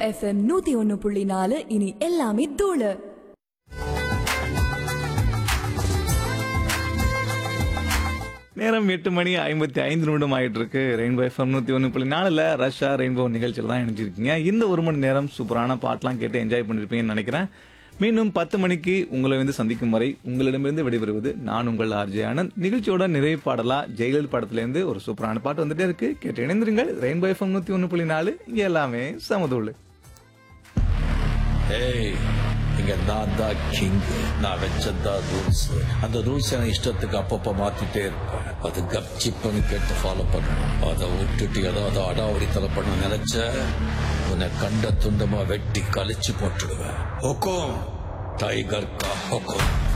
FM நூத்தி ஒன்னு புள்ளி நாலு இனி எல்லாமே தூளு நேரம் எட்டு மணி ஐம்பத்தி ஐந்து நிமிடம் ஆயிட்டு இருக்கு ரெயின்போ எஃப்எம் நூத்தி ஒன்று புள்ளி நாலுல ரஷ்யா ரெயின்போ நிகழ்ச்சியில் தான் இணைஞ்சிருக்கீங்க இந்த ஒரு மணி நேரம் சூப்பரான பாட்டெல்லாம் கேட்டு என்ஜாய் பண்ணிருப்பீங்கன்னு நினைக்கிறேன் மீண்டும் பத்து மணிக்கு உங்களை வந்து சந்திக்கும் வரை உங்களிடமிருந்து விடைபெறுவது நான் உங்கள் ஆர்ஜே ஆனந்த் நிகழ்ச்சியோட நிறைவு பாடலா ஜெயலலிதா படத்துல இருந்து ஒரு சூப்பரான பாட்டு வந்துட்டே இருக்கு கேட்டு இணைந்திருங்கள் ரெயின்போ எஃப்எம் நூத்தி ஒன்று புள்ளி நாலு இங்க எல்லாமே சமதூள் ஏய் இங்க நான் தான் கிங் நான் வச்சதான் ரூல்ஸ் அந்த ரூல்ஸ் எனக்கு இஷ்டத்துக்கு அப்பப்ப மாத்திட்டே இருப்பேன் அது கப்சிப்புன்னு கேட்டு ஃபாலோ பண்ணணும் அதை விட்டுட்டு ஏதாவது அடாவடித்தலை பண்ண நினைச்ச உன்னை கண்ட துண்டமா வெட்டி கழிச்சு போட்டுடுவேன் ஹொக்கோம் டைகர் கா ஹொக்கோம்